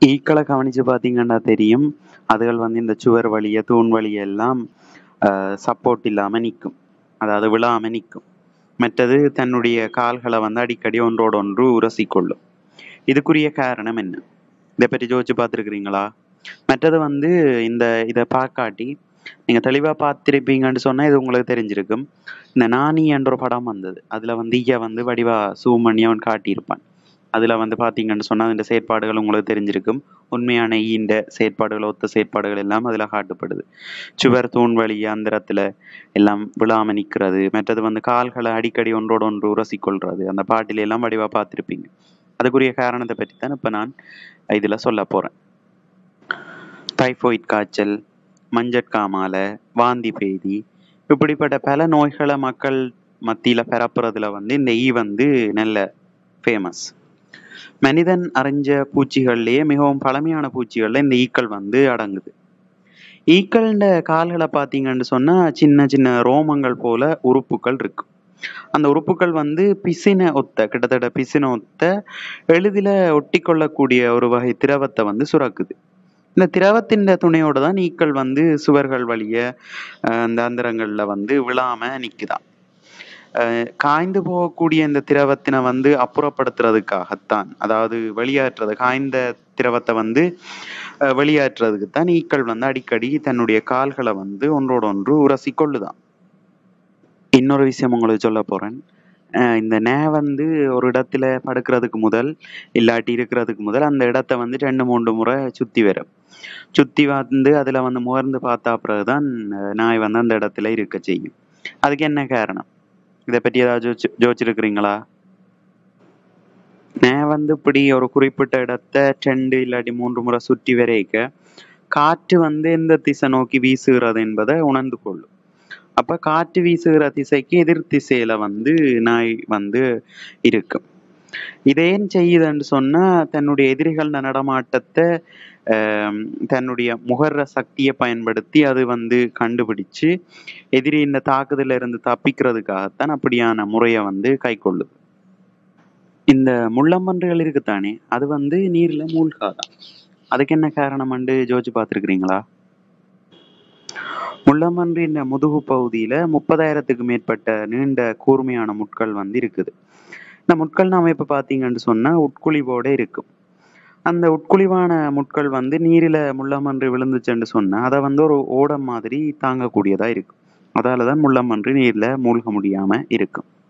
ஈக்களை கவனிச்சு பார்த்தீங்கன்னா தெரியும் அதுகள் வந்து இந்த சுவர் வழிய தூண் வழிய எல்லாம் சப்போர்ட் இல்லாமல் நிற்கும் அதாவது விழாமல் நிற்கும் மற்றது தன்னுடைய கால்களை வந்து அடிக்கடி ஒன்றோடு ஒன்று உரசிக்கொள்ளும் இதுக்குரிய காரணம் என்ன இதை பற்றி யோசிச்சு பார்த்துருக்குறீங்களா மற்றது வந்து இந்த இதை பார்க்காட்டி நீங்கள் தெளிவாக பார்த்துருப்பீங்கன்னு சொன்னால் இது உங்களுக்கு தெரிஞ்சிருக்கும் இந்த நானி என்ற ஒரு படம் வந்தது அதில் வந்து ஐயா வந்து வடிவா சூம் பண்ணி அவன் காட்டியிருப்பான் அதில் வந்து பார்த்தீங்கன்னு சொன்னால் இந்த செயற்பாடுகள் உங்களுக்கு தெரிஞ்சிருக்கும் உண்மையான ஈண்ட செயற்பாடுகள் ஒத்த செயற்பாடுகள் எல்லாம் அதில் காட்டப்படுது சுவர் தூண் வழி அந்தரத்தில் எல்லாம் விழாம நிற்கிறது மற்றது வந்து கால்களை அடிக்கடி ஒன்றோடு ஒன்று உரசிக்கொள்றது அந்த பாட்டில எல்லாம் வடிவாக பார்த்துருப்பீங்க அதுக்குரிய காரணத்தை பற்றி தான் இப்போ நான் இதில் சொல்ல போகிறேன் டைஃபாய்ட் காய்ச்சல் மஞ்சட்காமால வாந்தி பேதி இப்படிப்பட்ட பல நோய்களை மக்கள் மத்தியில் பரப்புறதுல வந்து இந்த ஈ வந்து நல்ல ஃபேமஸ் மனிதன் அறிஞ்ச பூச்சிகள்லேயே மிகவும் பழமையான பூச்சிகளில் இந்த ஈக்கள் வந்து அடங்குது ஈக்கள்ன்ற கால்களை பார்த்தீங்கன்னு சொன்னால் சின்ன சின்ன ரோமங்கள் போல உறுப்புகள் இருக்கு அந்த உறுப்புகள் வந்து பிசின ஒத்த கிட்டத்தட்ட பிசின ஒத்த எளிதில் ஒட்டி கொள்ளக்கூடிய ஒரு வகை திரவத்தை வந்து சுரக்குது இந்த திரவத்தின் துணையோட தான் ஈக்கள் வந்து சுவர்கள் வழிய அந்த அந்தரங்களில் வந்து விழாம நிற்குதான் காய்ந்து போகக்கூடிய இந்த திரவத்தினை வந்து அப்புறப்படுத்துறதுக்காகத்தான் அதாவது வெளியேற்றுறது காய்ந்த திரவத்தை வந்து வெளியேற்றுறதுக்கு தான் ஈக்கள் வந்து அடிக்கடி தன்னுடைய கால்களை வந்து ஒன்றோடு ஒன்று உரசி கொள்ளுதான் இன்னொரு விஷயம் உங்களுக்கு சொல்ல போறேன் இந்த நே வந்து ஒரு இடத்துல படுக்கிறதுக்கு முதல் இல்லாட்டி இருக்கிறதுக்கு முதல் அந்த இடத்த வந்து ரெண்டு மூன்று முறை சுத்தி வரும் சுத்தி வந்து அதுல வந்து முகர்ந்து பார்த்தா பிறகுதான் நாய் வந்து அந்த இடத்துல இருக்க செய்யும் அதுக்கு என்ன காரணம் இதை பற்றி ஏதாவது ஜோதிச்சு ஜோதிச்சிருக்கிறீங்களா நான் வந்து இப்படி ஒரு குறிப்பிட்ட இடத்த ரெண்டு இல்லாட்டி மூன்று முறை சுற்றி வரைக்க காற்று வந்து எந்த திசை நோக்கி வீசுகிறது என்பதை உணர்ந்து கொள்ளும் அப்ப காற்று வீசுகிற திசைக்கு எதிர் திசையில வந்து நாய் வந்து இருக்கும் இதேன் செய்யுதுன்னு சொன்னா தன்னுடைய எதிரிகள் நடமாட்டத்தை தன்னுடைய முகர்ற சக்தியை பயன்படுத்தி அது வந்து கண்டுபிடிச்சு எதிரி இந்த தாக்குதல இருந்து தப்பிக்கிறதுக்காகத்தான் அப்படியான முறையை வந்து கை கொள்ளுது இந்த முள்ளம்பன்றுகள் இருக்குத்தானே அது வந்து நீர்ல மூழ்காதான் அதுக்கு என்ன காரணம்ண்டு ஜோதிச்சு பார்த்துருக்கிறீங்களா முள்ளம்பன்றின் முதுகு பகுதியில முப்பதாயிரத்துக்கு மேற்பட்ட நீண்ட கூர்மையான முட்கள் வந்து இருக்குது இந்த முட்கள் நாம இப்ப பாத்தீங்கன்னு சொன்னா உட்குழிவோட இருக்கும் அந்த உட்குழிவான முட்கள் வந்து நீரில முள்ளமன்று விழுந்துச்சுன்னு சொன்னா அதை வந்து ஒரு ஓடம் மாதிரி தாங்கக்கூடியதா இருக்கும் அதாலதான் முள்ளமன்று நீர்ல மூழ்க முடியாம இருக்கும்